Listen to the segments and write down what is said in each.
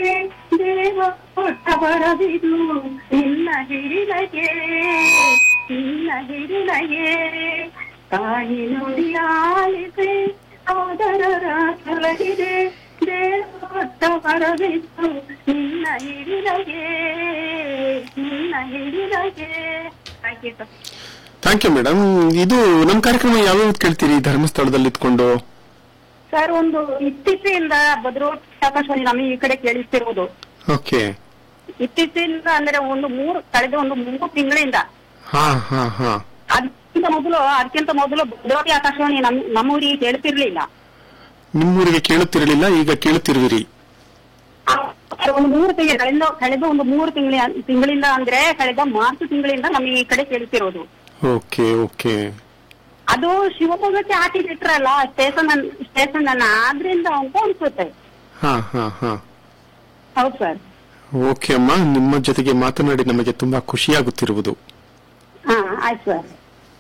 ದೇವ ಕೊಟ್ಟ ಬರದಿದು ನಿನ್ನ ಹಿರಿನಗೆ ನಿನ್ನ ಹಿರಿನಗೆ ತಾಯಿ ನುಡಿ ಆಲಿಸೆ ಆದರರ ತೊಲಗಿದೆ ದೇವ ಕೊಟ್ಟ ಬರದಿದು ನಿನ್ನ ಹಿರಿನಗೆ ನಿನ್ನ ಹಿರಿನಗೆ ಹಾಗೆ ಸರ್ ಥ್ಯಾಂಕ್ ಯು ಮೇಡಮ್ ಇದು ನಮ್ಮ ಕಾರ್ಯಕ್ರಮ ಯಾವ್ಯಾವ ಕೇಳ್ತೀರಿ ಧರ್ಮಸ್ಥಳದಲ್ಲಿ ಇದ್ಕೊಂಡು ಸರ್ ಒಂದು ಇತ್ತೀಚೆಯಿಂದ ಭದ್ರಾವತಿ ಆಕಾಶವಾಣಿ ನಮಗೆ ಈ ಕಡೆ ಕೇಳಿಸ್ತಿರುವುದು ಓಕೆ ಇತ್ತೀಚಿನಿಂದ ಅಂದ್ರೆ ಒಂದು ಮೂರು ಕಳೆದ ಒಂದು ಮೂರು ತಿಂಗಳಿಂದ ಹಾ ಹಾ ಹಾ ಅದಕ್ಕಿಂತ ಮೊದಲು ಅದಕ್ಕಿಂತ ಮೊದಲು ಭದ್ರಾವತಿ ಆಕಾಶವಾಣಿ ನಮ್ ನಮ್ಮೂರಿಗೆ ಕೇಳ್ತಿರ್ಲಿಲ್ಲ ನಿಮ್ಮೂರಿಗೆ ಕೇಳುತ್ತಿರಲಿಲ್ಲ ಈಗ ಕೇಳುತ್ತಿರುವಿರಿ ಅದು ಒಂದು ಮೂರು ತಿಂಗಳು ಕಳೆದ ಕಳೆದ ಒಂದು ಮೂರು ತಿಂಗಳ ತಿಂಗಳಿಂದ ಅಂದ್ರೆ ಕಳೆದ ಮಾರ್ಚ್ ತಿಂಗಳಿಂದ ನಮಗೆ ಈ ಕಡೆ ಕೇಳ್ತಿರೋದು ಓಕೆ ಓಕೆ ಅದು ಶಿವಮೊಗ್ಗಕ್ಕೆ ಹಾಕಿಬಿಟ್ರಲ್ಲ ಸ್ಟೇಷನ್ ಸ್ಟೇಷನ್ ಅನ್ನ ಆದ್ರಿಂದ ಅಂತ ಅನ್ಸುತ್ತೆ ಹಾ ಹಾ ಹಾ ಹೌದು ಸರ್ ಓಕೆ ಅಮ್ಮ ನಿಮ್ಮ ಜೊತೆಗೆ ಮಾತನಾಡಿ ನಮಗೆ ತುಂಬಾ ಖುಷಿಯಾಗುತ್ತಿರುವುದು ಹಾ ಆಯ್ತು ಸರ್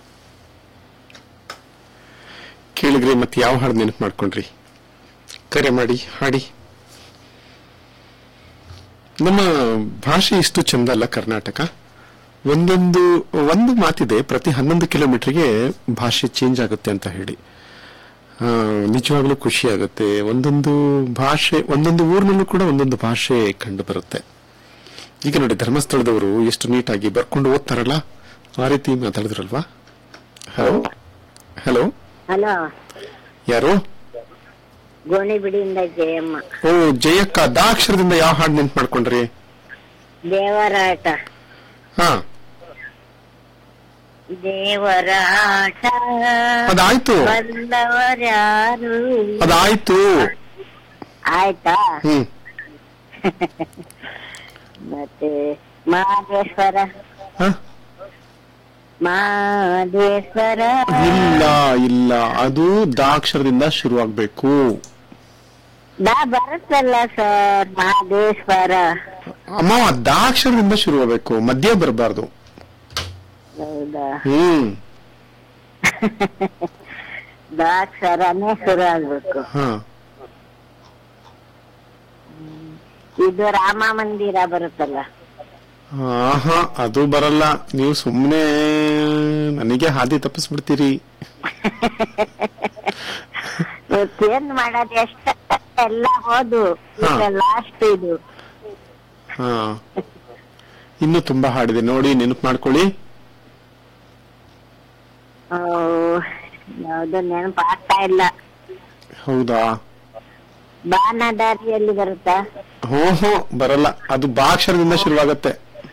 ಕೇಳಿದ್ರೆ ಮತ್ತೆ ಯಾವ ಹಾಡು ನೆನಪು ಮಾಡ್ಕೊಂಡ್ರಿ ಕರೆ ಮಾಡಿ ಹಾಡಿ ನಮ್ಮ ಭಾಷೆ ಇಷ್ಟು ಚಂದ ಅಲ್ಲ ಕರ್ನಾಟಕ ಒಂದೊಂದು ಒಂದು ಮಾತಿದೆ ಪ್ರತಿ ಹನ್ನೊಂದು ಕಿಲೋಮೀಟರ್ಗೆ ಭಾಷೆ ಚೇಂಜ್ ಆಗುತ್ತೆ ಅಂತ ಹೇಳಿ ಆ, ನಿಜವಾಗ್ಲೂ ಖುಷಿ ಆಗುತ್ತೆ ಒಂದೊಂದು ಭಾಷೆ ಒಂದೊಂದು ಊರಿನಲ್ಲೂ ಕೂಡ ಒಂದೊಂದು ಭಾಷೆ ಕಂಡು ಬರುತ್ತೆ ಈಗ ನೋಡಿ ಧರ್ಮಸ್ಥಳದವರು ಎಷ್ಟು ನೀಟಾಗಿ ಬರ್ಕೊಂಡು ಓದ್ತಾರಲ್ಲ ಆ ರೀತಿ ಮಾತಾಡಿದ್ರಲ್ವಾ ಹಲೋ ಹಲೋ ಹಲೋ ಯಾರು ಗೋಣಿಬಿಡಿಯಿಂದ ಜಯಮ್ಮ ಓ ಜಯಕ್ಕ ದಾಕ್ಷರದಿಂದ ಯಾವ ಹಾಡು ನೆನ್ಪು ಮಾಡ್ಕೊಂಡ್ರಿ ದೇವರಾಟ ಹಾ ದೇವರಾಟ ಅದಾಯ್ತು ಬಂದವರ್ಯಾರು ಅದಾಯ್ತು ಆಯ್ತಾ ಹ್ಮ್ ಮತ್ತೆ ಮಹದೇಶ್ವರ ಹ? ಮಹದೇಶ್ವರ ಇಲ್ಲ ಇಲ್ಲ ಅದು ದಾಕ್ಷರದಿಂದ ಶುರುವಾಗ್ಬೇಕು ದಾ ಬರುತ್ತಲ್ಲ ಸರ್ ಮಹದೇಶ್ವರ ಅಮ್ಮ ದಾಕ್ಷರದಿಂದ ಶುರುವಾಗಬೇಕು ಮಧ್ಯ ಬರಬಾರ್ದು ಹೌದಾ ಹ್ಮ್ ದಾಕ್ಷರನೇ ಶುರು ಆಗ್ಬೇಕು ಹಾ ಇದು ರಾಮ ಮಂದಿರ ಬರುತ್ತಲ್ಲ ಆಹಾ ಅದು ಬರಲ್ಲ ನೀವು ಸುಮ್ಮನೆ ನನಗೆ ಹಾದಿ ತಪ್ಪಿಸ್ಬಿಡ್ತೀರಿ ಏನ್ ಮಾಡೋದು ಎಷ್ಟ ಎಲ್ಲ ಹೋದು ಈಗ ಹಾ. ಲಾಸ್ಟ್ ಇದು ಹಾ ಇನ್ನು ತುಂಬಾ ಹಾಡಿದೆ ನೋಡಿ ನೆನಪು ಮಾಡ್ಕೊಳ್ಳಿ ಆ, ಯಾವ್ದು ನೆನಪು ಆಗ್ತಾ ಇಲ್ಲ ಹೌದಾ ಬಾನದಾರಿಯಲ್ಲಿ ಬರುತ್ತಾ ಹೋ ಹೋ ಬರಲ್ಲ ಅದು ಬಾಕ್ಷರದಿಂದ ಶುರುವಾಗತ್ತೆ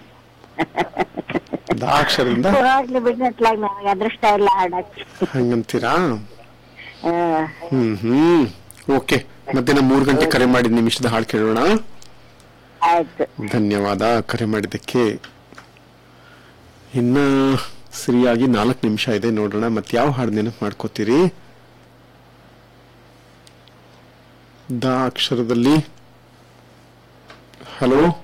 ದಾಕ್ಷರದಿಂದ ಹೋಗ್ಲಿ ಬಿಡ್ನಟ್ಲಾಗ ನನಗೆ ಅದೃಷ್ಟ ಇಲ್ಲ ಹಾಡಕ್ಕೆ ಹಂಗಂತೀರಾ ಆ, ಹ್ಮ್ ಹ್ಮ್ ಓಕೆ ಮಧ್ಯಾಹ್ನ ಮೂರು ಗಂಟೆ ಕರೆ ಮಾಡಿ ನಿಮಿಷದ ಹಾಡು ಕೇಳೋಣ ಆಯ್ತು ಧನ್ಯವಾದ ಕರೆ ಮಾಡಿದ್ದಕ್ಕೆ ಇನ್ನ ಸರಿಯಾಗಿ ನಾಲ್ಕು ನಿಮಿಷ ಇದೆ ನೋಡೋಣ ಮತ್ತೆ ಯಾವ ಹಾಡು ನೆನಪು ಮಾಡ್ಕೋತೀರಿ ದ ಅಕ್ಷರದಲ್ಲಿ ಹಲೋ